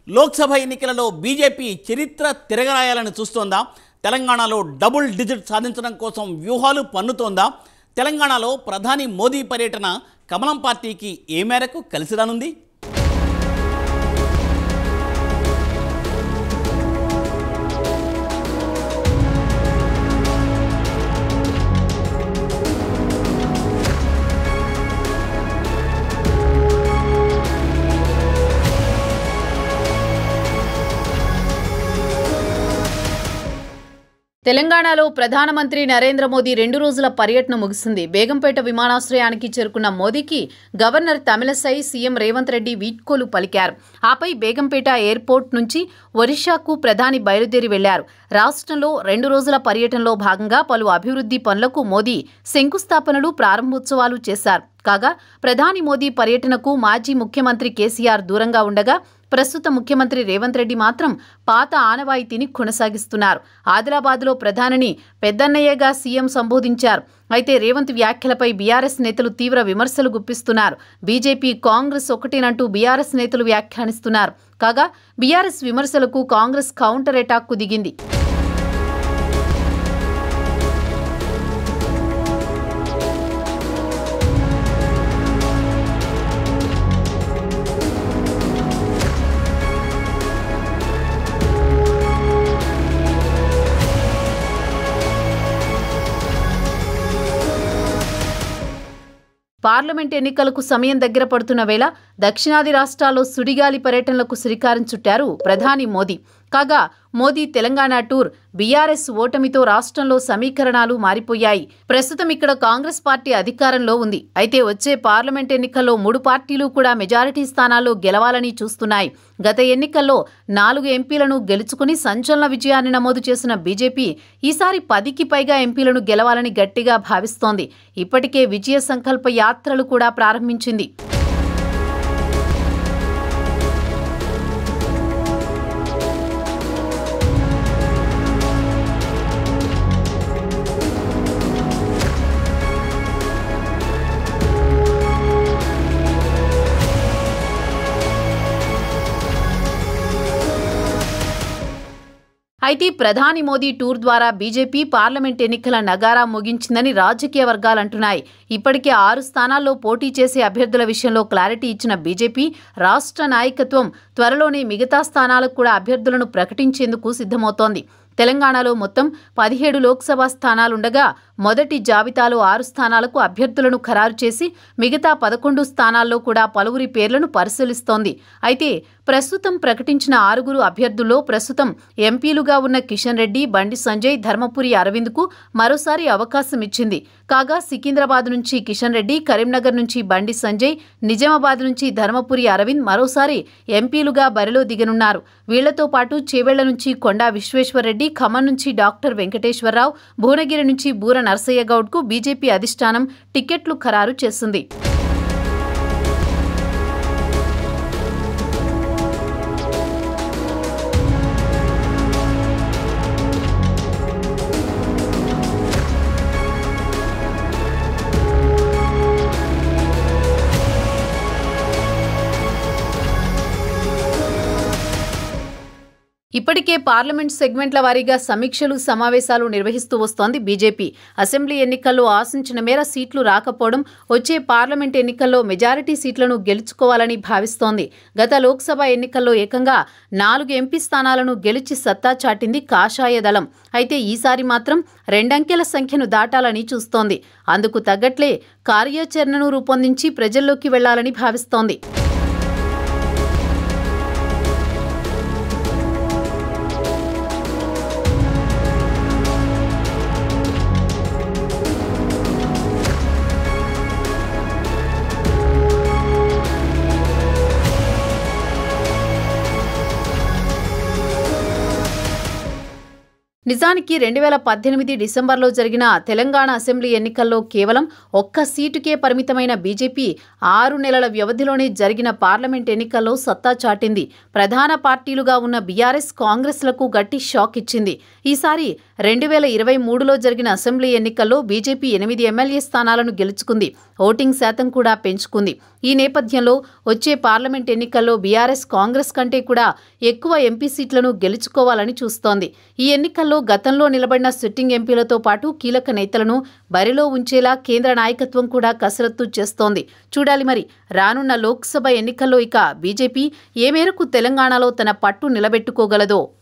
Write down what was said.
లోక్సభ ఎన్నికలలో బీజేపీ చరిత్ర తిరగరాయాలని చూస్తోందా తెలంగాణలో డబుల్ డిజిట్ సాధించడం కోసం వ్యూహాలు పన్నుతోందా తెలంగాణలో ప్రధాని మోదీ పర్యటన కమలం పార్టీకి ఏ మేరకు కలిసి రానుంది తెలంగాణలో ప్రధానమంత్రి నరేంద్ర మోదీ రెండు రోజుల పర్యటన ముగిసింది బేగంపేట విమానాశ్రయానికి చేరుకున్న మోదీకి గవర్నర్ తమిళసై సీఎం రేవంత్ రెడ్డి వీడ్కోలు పలికారు ఆపై బేగంపేట ఎయిర్పోర్ట్ నుంచి ఒరిషాకు ప్రధాని బయలుదేరి వెళ్లారు రాష్ట్రంలో రెండు రోజుల పర్యటనలో భాగంగా పలు అభివృద్ధి పనులకు మోదీ శంకుస్థాపనలు ప్రారంభోత్సవాలు చేశారు కాగా ప్రధాని మోదీ పర్యటనకు మాజీ ముఖ్యమంత్రి కేసీఆర్ దూరంగా ఉండగా ప్రస్తుత ముఖ్యమంత్రి రేవంత్ రెడ్డి మాత్రం పాత ఆనవాయితీని కొనసాగిస్తున్నారు ఆదిలాబాద్లో ప్రధానిని పెద్దన్నయ్యగా సీఎం సంబోధించారు అయితే రేవంత్ వ్యాఖ్యలపై బీఆర్ఎస్ నేతలు తీవ్ర విమర్శలు గుప్పిస్తున్నారు బీజేపీ కాంగ్రెస్ ఒకటేనంటూ బీఆర్ఎస్ నేతలు వ్యాఖ్యానిస్తున్నారు కాగా బీఆర్ఎస్ విమర్శలకు కాంగ్రెస్ కౌంటర్ అటాక్కు దిగింది పార్లమెంట్ ఎన్నికలకు సమయం దగ్గర పడుతున్న వేళ దక్షిణాది రాష్ట్రాల్లో సుడిగాలి పర్యటనలకు శ్రీకారం చుట్టారు ప్రధాని మోదీ కాగా మోదీ తెలంగాణ టూర్ బీఆర్ఎస్ ఓటమితో రాష్ట్రంలో సమీకరణాలు మారిపోయాయి ప్రస్తుతం ఇక్కడ కాంగ్రెస్ పార్టీ అధికారంలో ఉంది అయితే వచ్చే పార్లమెంట్ ఎన్నికల్లో మూడు పార్టీలు కూడా మెజారిటీ స్థానాల్లో గెలవాలని చూస్తున్నాయి గత ఎన్నికల్లో నాలుగు ఎంపీలను గెలుచుకుని సంచలన విజయాన్ని నమోదు చేసిన బీజేపీ ఈసారి పదికి పైగా ఎంపీలను గెలవాలని గట్టిగా భావిస్తోంది ఇప్పటికే విజయ సంకల్ప యాత్రలు కూడా ప్రారంభించింది అయితే ప్రధాని మోదీ టూర్ ద్వారా బీజేపీ పార్లమెంట్ ఎన్నికల నగారా ముగించిందని రాజకీయ వర్గాలు అంటున్నాయి ఇప్పటికే ఆరు స్థానాల్లో పోటీ చేసే అభ్యర్థుల విషయంలో క్లారిటీ ఇచ్చిన బీజేపీ రాష్ట్ర నాయకత్వం త్వరలోనే మిగతా స్థానాలకు కూడా అభ్యర్థులను ప్రకటించేందుకు సిద్ధమవుతోంది తెలంగాణలో మొత్తం పదిహేడు లోక్సభ స్థానాలుండగా మొదటి జాబితాలో ఆరు స్థానాలకు అభ్యర్థులను ఖరారు చేసి మిగతా పదకొండు స్థానాల్లో కూడా పలువురి పేర్లను పరిశీలిస్తోంది అయితే ప్రస్తుతం ప్రకటించిన ఆరుగురు అభ్యర్థుల్లో ప్రస్తుతం ఎంపీలుగా ఉన్న కిషన్ రెడ్డి బండి సంజయ్ ధర్మపురి అరవింద్కు మరోసారి అవకాశం ఇచ్చింది కాగా సికింద్రాబాద్ నుంచి కిషన్ రెడ్డి కరీంనగర్ నుంచి బండి సంజయ్ నిజామాబాద్ నుంచి ధర్మపురి అరవింద్ మరోసారి ఎంపీలుగా బరిలో దిగనున్నారు వీళ్లతో పాటు చేవెళ్ల నుంచి కొండా విశ్వేశ్వరరెడ్డి ఖమ్మం నుంచి డాక్టర్ వెంకటేశ్వరరావు భువనగిరి నుంచి బూర నర్సయ్య గౌడ్కు బీజేపీ అధిష్టానం టికెట్లు ఖరారు చేసింది ఇప్పటికే పార్లమెంట్ సెగ్మెంట్ల వారీగా సమీక్షలు సమావేశాలు నిర్వహిస్తూ వస్తోంది బీజేపీ అసెంబ్లీ ఎన్నికల్లో ఆశించిన మేర సీట్లు రాకపోవడం వచ్చే పార్లమెంట్ ఎన్నికల్లో మెజారిటీ సీట్లను గెలుచుకోవాలని భావిస్తోంది గత లోక్సభ ఎన్నికల్లో ఏకంగా నాలుగు ఎంపీ స్థానాలను గెలిచి సత్తా చాటింది కాషాయ దళం అయితే ఈసారి మాత్రం రెండంకెల సంఖ్యను దాటాలని చూస్తోంది అందుకు తగ్గట్లే కార్యాచరణను రూపొందించి ప్రజల్లోకి వెళ్లాలని భావిస్తోంది నిజానికి రెండు వేల పద్దెనిమిది డిసెంబర్లో జరిగిన తెలంగాణ అసెంబ్లీ ఎన్నికల్లో కేవలం ఒక్క సీటుకే పరిమితమైన బీజేపీ ఆరు నెలల వ్యవధిలోనే జరిగిన పార్లమెంట్ ఎన్నికల్లో సత్తా చాటింది ప్రధాన పార్టీలుగా ఉన్న బీఆర్ఎస్ కాంగ్రెస్లకు గట్టి షాక్ ఇచ్చింది ఈసారి రెండు వేల ఇరవై మూడులో జరిగిన అసెంబ్లీ ఎన్నికల్లో బీజేపీ ఎనిమిది ఎమ్మెల్యే స్థానాలను గెలుచుకుంది ఓటింగ్ శాతం కూడా పెంచుకుంది ఈ నేపథ్యంలో వచ్చే పార్లమెంట్ ఎన్నికల్లో బీఆర్ఎస్ కాంగ్రెస్ కంటే కూడా ఎక్కువ ఎంపీ సీట్లను గెలుచుకోవాలని చూస్తోంది ఈ ఎన్నికల్లో గతంలో నిలబడిన సిట్టింగ్ ఎంపీలతో పాటు కీలక నేతలను బరిలో ఉంచేలా కేంద్ర నాయకత్వం కూడా కసరత్తు చేస్తోంది చూడాలి మరి రానున్న లోక్సభ ఎన్నికల్లో ఇక బీజేపీ ఏ మేరకు తెలంగాణలో తన పట్టు నిలబెట్టుకోగలదో